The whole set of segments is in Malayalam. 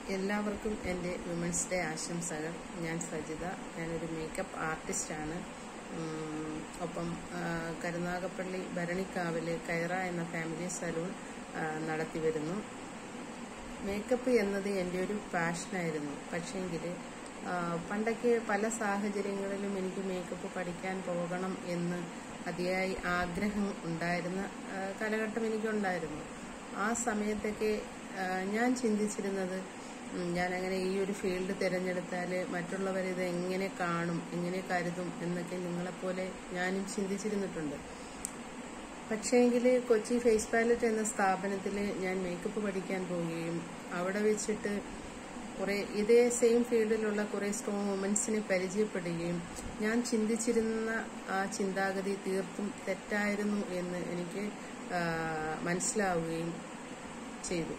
എല്ലാവർക്കും എൻ്റെ വിമൻസ് ഡേ ആശംസകൾ ഞാൻ സജിത ഞാനൊരു മേക്കപ്പ് ആർട്ടിസ്റ്റാണ് ഉം, ഒപ്പം ആ, കരുനാഗപ്പള്ളി ഭരണിക്കാവിൽ കൈറ എന്ന ഫാമിലി സലൂൺ ആ, നടത്തി വരുന്നു മേക്കപ്പ് എന്നത് എൻ്റെ ഒരു പാഷനായിരുന്നു പക്ഷേങ്കിൽ പണ്ടൊക്കെ പല സാഹചര്യങ്ങളിലും എനിക്ക് മേക്കപ്പ് പഠിക്കാൻ പോകണം എന്ന് അതിയായി ആഗ്രഹം ഉണ്ടായിരുന്ന ആ, കാലഘട്ടം എനിക്കുണ്ടായിരുന്നു ആ സമയത്തൊക്കെ ആ, ഞാൻ ചിന്തിച്ചിരുന്നത് ഉം, ഞാനങ്ങനെ ഈ ഒരു ഫീൽഡ് തിരഞ്ഞെടുത്താൽ മറ്റുള്ളവർ ഇത് എങ്ങനെ കാണും എങ്ങനെ കരുതും എന്നൊക്കെ നിങ്ങളെപ്പോലെ ഞാനും ചിന്തിച്ചിരുന്നിട്ടുണ്ട് പക്ഷേങ്കിൽ കൊച്ചി ഫേസ് പാലറ്റ് എന്ന സ്ഥാപനത്തിൽ ഞാൻ മേക്കപ്പ് പഠിക്കാൻ പോവുകയും അവിടെ വെച്ചിട്ട് കുറെ ഇതേ സെയിം ഫീൽഡിലുള്ള കുറെ സ്ട്രോങ് വുമൻസിനെ പരിചയപ്പെടുകയും ഞാൻ ചിന്തിച്ചിരുന്ന ആ ചിന്താഗതി തീർത്തും തെറ്റായിരുന്നു എന്ന് എനിക്ക് ആ, മനസ്സിലാവുകയും ചെയ്തു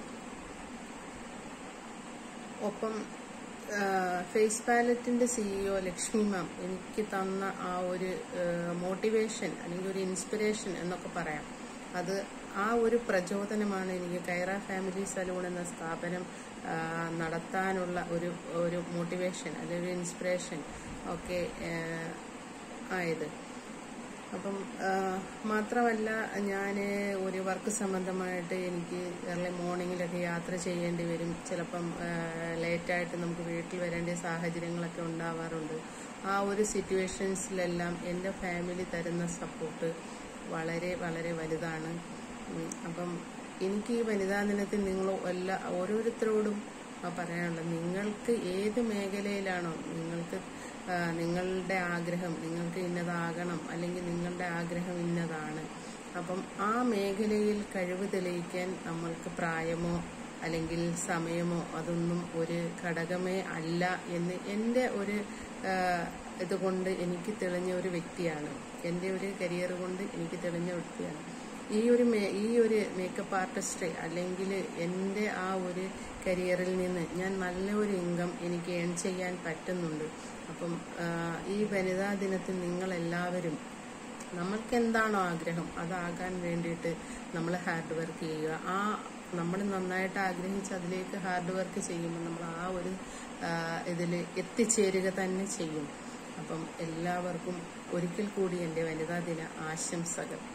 ഒപ്പം ഫേസ് പാലറ്റിന്റെ സിഇഒ ലക്ഷ്മി മാം എനിക്ക് തന്ന ആ ഒരു മോട്ടിവേഷൻ അല്ലെങ്കിൽ ഒരു ഇൻസ്പിറേഷൻ എന്നൊക്കെ പറയാം അത് ആ ഒരു പ്രചോദനമാണ് എനിക്ക് കൈറ ഫാമിലി സലൂൺ എന്ന സ്ഥാപനം ആ, നടത്താനുള്ള ഒരു ഒരു മോട്ടിവേഷൻ അല്ലെങ്കിൽ ഒരു ഇൻസ്പിറേഷൻ ഒക്കെ ആ, ആയത് അപ്പം ആ, മാത്രമല്ല ഞാൻ ഒരു വർക്ക് സംബന്ധമായിട്ട് എനിക്ക് ഏർലി മോർണിംഗിലൊക്കെ യാത്ര ചെയ്യേണ്ടി വരും ചിലപ്പം ലേറ്റായിട്ട് നമുക്ക് വീട്ടിൽ വരേണ്ട സാഹചര്യങ്ങളൊക്കെ ഉണ്ടാവാറുണ്ട് ആ ഒരു സിറ്റുവേഷൻസിലെല്ലാം എൻ്റെ ഫാമിലി തരുന്ന സപ്പോർട്ട് വളരെ വളരെ വലുതാണ് ഉം, അപ്പം എനിക്ക് ഈ വനിതാ ദിനത്തിൽ നിങ്ങൾ എല്ലാ ഓരോരുത്തരോടും ആ പറയാനുള്ളത് നിങ്ങൾക്ക് ഏത് മേഖലയിലാണോ നിങ്ങൾക്ക് ആ, നിങ്ങളുടെ ആഗ്രഹം നിങ്ങൾക്ക് ഇന്നതാകണം അല്ലെങ്കിൽ നിങ്ങളുടെ ആഗ്രഹം ഇന്നതാണ് അപ്പം ആ മേഖലയിൽ കഴിവ് തെളിയിക്കാൻ നമ്മൾക്ക് പ്രായമോ അല്ലെങ്കിൽ സമയമോ അതൊന്നും ഒരു ഘടകമേ അല്ല എന്ന് എൻ്റെ ഒരു ആ, ഇതുകൊണ്ട് എനിക്ക് തെളിഞ്ഞ ഒരു വ്യക്തിയാണ് എൻ്റെ ഒരു കരിയർ കൊണ്ട് എനിക്ക് തെളിഞ്ഞ വ്യക്തിയാണ് ഈ ഒരു മേ ഈ ഒരു മേക്കപ്പ് ആർട്ടിസ്റ്റ് അല്ലെങ്കിൽ എൻ്റെ ആ ഒരു കരിയറിൽ നിന്ന് ഞാൻ നല്ല ഒരു ഇൻകം എനിക്ക് ഏൺ ചെയ്യാൻ പറ്റുന്നുണ്ട് അപ്പം ആ, ഈ വനിതാ ദിനത്തിൽ നിങ്ങളെല്ലാവരും നമ്മൾക്ക് എന്താണോ ആഗ്രഹം അതാകാൻ വേണ്ടിയിട്ട് നമ്മൾ ഹാർഡ് വർക്ക് ചെയ്യുക ആ നമ്മൾ നന്നായിട്ട് ആഗ്രഹിച്ച് അതിലേക്ക് ഹാർഡ് വർക്ക് ചെയ്യുമ്പോൾ നമ്മൾ ആ ഒരു ഇതിൽ എത്തിച്ചേരുക തന്നെ ചെയ്യും അപ്പം എല്ലാവർക്കും ഒരിക്കൽ കൂടി എൻ്റെ വനിതാ ദിന ആശംസകൾ